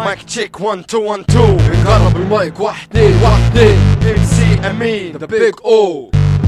مايك تشيك 1 2 1 2 نقرب المايك واحد اثنين واحد اثنين ام سي امين ذا بيج او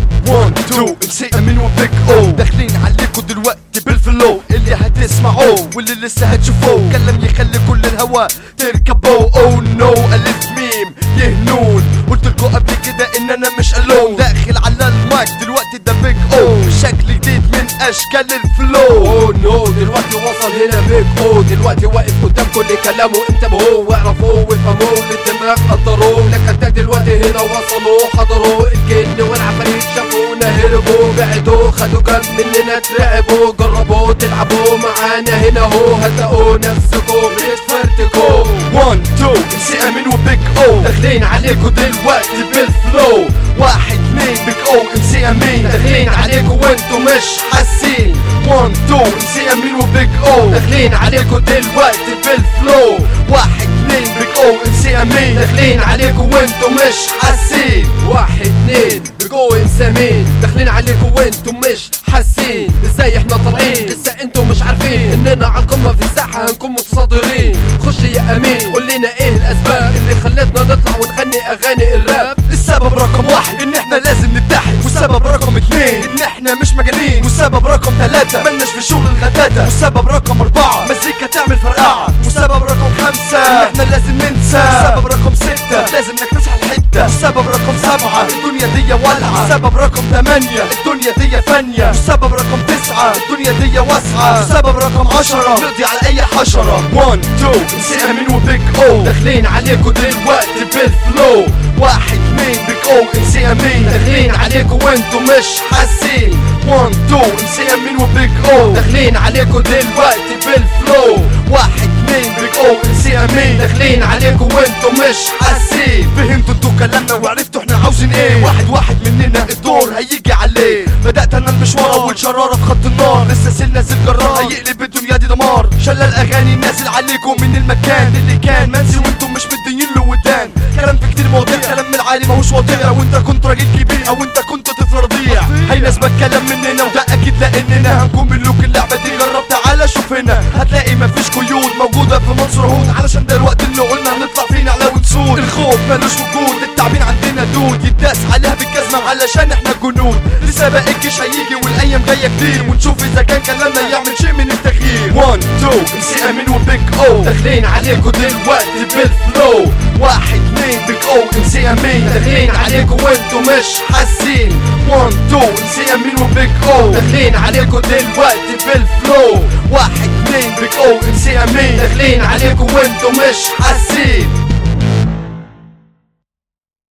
1 2 ام سي امين وبيك او داخلين عليكم دلوقتي بالفلو اللي هتسمعوه واللي لسه هتشوفوه كلام يخلي كل الهوا تركبوه او نو الف ميم يهنون قلت لكم قبل كده ان انا مش الون داخل على المايك دلوقتي ده بيج او شكل جديد من اشكال الفلو اوه نو دلوقتي وصل هنا بيج او دلوقتي واقف قدام كل كلامه انتبهوا واعرفوه وافهموه للدماغ قدروه لكن دلوقتي هنا وصلوا حضروا الجن والعفاريت شافونا هربوا بعدوا خدوا كم مننا ترعبوا جربوا تلعبوا معانا هنا هو هتلاقوا نفسكوا بتفرتكوا 1 2 ام سي امين وبيج او داخلين عليكوا دلوقتي بالفلو واحد اتنين بيج او ام سي امين داخلين عليكوا وانتوا مش حاسين 1 2 ام سي امين وبيج او داخلين عليكوا دلوقتي بالفلو واحد اتنين بيج او ام سي امين داخلين عليكوا وانتوا مش حاسين واحد اتنين بجو انسامين داخلين عليكوا وانتوا مش حاسين ازاي احنا طالعين لسه انتوا مش عارفين اننا على القمه في الساحه هنكون متصدرين خش يا امين قول لنا ايه الاسباب اللي خلتنا نطلع ونغني اغاني الراب السبب رقم واحد ان احنا لازم نتحد والسبب رقم اتنين ان احنا مش مجانين والسبب رقم ثلاثة ملناش في شغل الغداتة والسبب رقم اربعة مزيكا تعمل فرقعة والسبب رقم خمسة ان احنا لازم ننسى والسبب رقم ستة لازم انك تصحى الحتة والسبب رقم سبعة الدنيا دي والعة والسبب رقم ثمانية الدنيا دي فانية والسبب رقم تسعة الدنيا دي واسعة والسبب رقم عشرة نقضي على اي حشرة 1 2 سي امين وبيج او داخلين عليكوا دلوقتي بالفلو واحد اتنين بيج او ام سي امين داخلين عليكوا وانتوا مش حاسين 1 2 ام سي امين وبيج او داخلين عليكوا دلوقتي بالفلو واحد اتنين بيج او ام سي امين داخلين عليكوا وانتوا مش حاسين فهمتوا انتوا كلامنا وعرفتوا احنا عاوزين ايه واحد واحد مننا الدور هيجي عليه بدأت انا المشوار اول شرارة في خط النار لسه سيل نازل جرار هيقلب الدنيا دي دمار شلال اغاني نازل عليكم من المكان اللي كان منسي وانتم مش مديين له ودان كلام في كتير مواضيع كلام من العالي ماهوش واضح لو انت كنت راجل كبير او انت كنت طفل رضيع هيناسبك كلام مننا وده اكيد لاننا هنكون ملوك اللعبة دي جرب تعالى شوف هنا هتلاقي مفيش قيود موجودة في منصور هود علشان ده الوقت اللي قلنا هنطلع فيه نعلى ونسود الخوف ملوش وجود التعبين عندنا دود يتداس عليها بالجزمة علشان احنا جنود لسه باقي الجيش هيجي والايام جاية كتير ونشوف اذا كان كلامنا يعمل شيء من التغيير 1 2 ام سي امين وبيج او داخلين عليكوا دلوقتي بالفلو واحد اتنين بيج او ام سي امين داخلين عليكوا وانتوا مش حاسين 1 2 ام سي امين وبيج او داخلين عليكوا دلوقتي بالفلو واحد اتنين بيج او ام سي امين داخلين عليكوا وانتوا مش حاسين